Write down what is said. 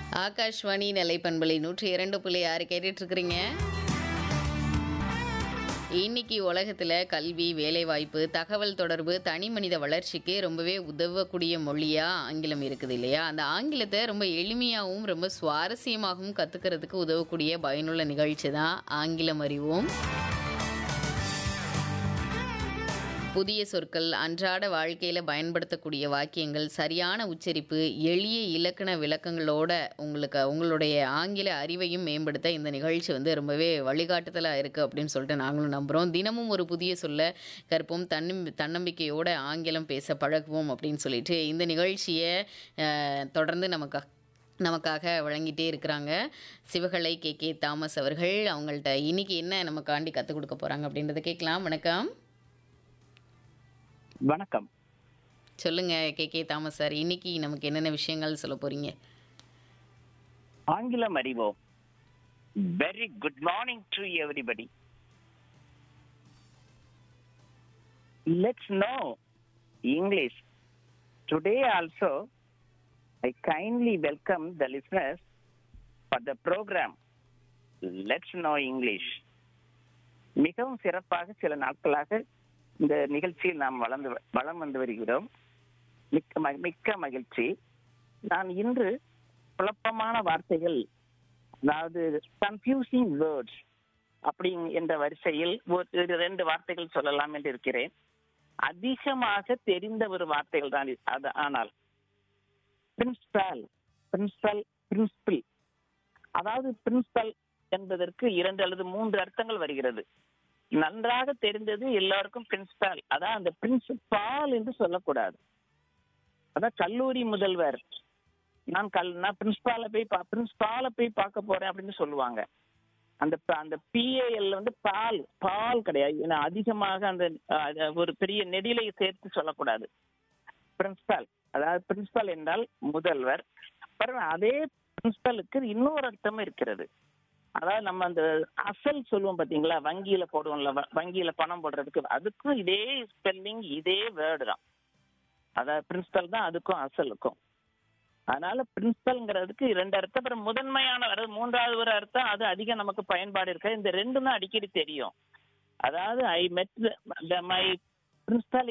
ஆகாஷ்வாணி நிலைப்பண்பலை நூற்றி இரண்டு புள்ளி ஆறு கேட்டுட்டு இருக்கிறீங்க இன்னைக்கு உலகத்தில் கல்வி வேலைவாய்ப்பு தகவல் தொடர்பு தனி மனித வளர்ச்சிக்கு ரொம்பவே உதவக்கூடிய மொழியாக ஆங்கிலம் இருக்குது இல்லையா அந்த ஆங்கிலத்தை ரொம்ப எளிமையாகவும் ரொம்ப சுவாரஸ்யமாகவும் கற்றுக்கிறதுக்கு உதவக்கூடிய பயனுள்ள நிகழ்ச்சி தான் ஆங்கிலம் அறிவோம் புதிய சொற்கள் அன்றாட வாழ்க்கையில் பயன்படுத்தக்கூடிய வாக்கியங்கள் சரியான உச்சரிப்பு எளிய இலக்கண விளக்கங்களோட உங்களுக்கு உங்களுடைய ஆங்கில அறிவையும் மேம்படுத்த இந்த நிகழ்ச்சி வந்து ரொம்பவே வழிகாட்டுதலாக இருக்குது அப்படின்னு சொல்லிட்டு நாங்களும் நம்புகிறோம் தினமும் ஒரு புதிய சொல்ல கற்போம் தன்னம்பி தன்னம்பிக்கையோட ஆங்கிலம் பேச பழகுவோம் அப்படின்னு சொல்லிட்டு இந்த நிகழ்ச்சியை அஹ், தொடர்ந்து நமக்கு நமக்காக வழங்கிட்டே இருக்கிறாங்க சிவகலை கே கே தாமஸ் அவர்கள் அவங்கள்ட்ட இன்னைக்கு என்ன நமக்காண்டி கற்றுக் கொடுக்க போகிறாங்க அப்படின்றத கேட்கலாம் வணக்கம் வணக்கம் சொல்லுங்க கே கே தாமஸ் சார் இன்னைக்கு நமக்கு என்னென்ன விஷயங்கள் சொல்ல போறீங்க ஆங்கிலம் அறிவோம் very good morning to everybody let's know English today also I kindly welcome the listeners for the programme let's know English மிகவும் சிறப்பாக சில நாட்களாக இந்த நிகழ்ச்சியில் நாம் வளர்ந்து வளம் வந்து வருகிறோம் மிக்க ம- மிக்க மகிழ்ச்சி நான் இன்று குழப்பமான வார்த்தைகள் அதாவது கன்ஃபியூசிங் வேர்ட்ஸ் அப்படி என்ற வரிசையில் ஒரு ரெண்டு வார்த்தைகள் சொல்லலாம் என்று இருக்கிறேன் அதிகமாக தெரிந்த ஒரு வார்த்தைகள் தான் இது. அது ஆனால் பிரின்சிபல் பிரின்சிபல் பிரின்சிபிள் அதாவது பிரின்சிபல் என்பதற்கு இரண்டு அல்லது மூன்று அர்த்தங்கள் வருகிறது நன்றாக தெரிந்தது எல்லாருக்கும் பிரின்சிபால் அதான் அந்த பிரின்சிபால் என்று சொல்லக்கூடாது அதான் கல்லூரி முதல்வர் நான் கல் நான் பிரின்சிபால போய் பிரின்சிபால போய் பார்க்க போறேன் அப்படின்னு சொல்லுவாங்க அந்த ப- அந்த பிஏஎல் வந்து பால் பால் கிடையாது ஏன்னா அதிகமாக அந்த அஹ், அது ஒரு பெரிய நெடிலை சேர்த்து சொல்லக்கூடாது பிரின்சிபால் அதாவது பிரின்சிபால் என்றால் முதல்வர் பிறகு அதே பிரின்சிபலுக்கு இன்னொரு அர்த்தம் இருக்கிறது அதாவது நம்ம அந்த அசல் சொல்லுவோம் பாத்தீங்களா வங்கியில போடுவோம்ல வ- வங்கியில பணம் போடுறதுக்கு அதுக்கும் இதே ஸ்பெல்லிங் இதே வேர்டு தான் அதாவது பிரின்சிபல் தான் அதுக்கும் அசலுக்கும் அதனால பிரின்சிபல்ங்கிறதுக்கு ரெண்டு அர்த்தம் அப்புறம் முதன்மையான அதாவது மூன்றாவது ஒரு அர்த்தம் அது அதிகம் நமக்கு பயன்பாடு இருக்கு இந்த ரெண்டும் தான் அடிக்கடி தெரியும் அதாவது ஐ மெட் மை பிரின்சிபல்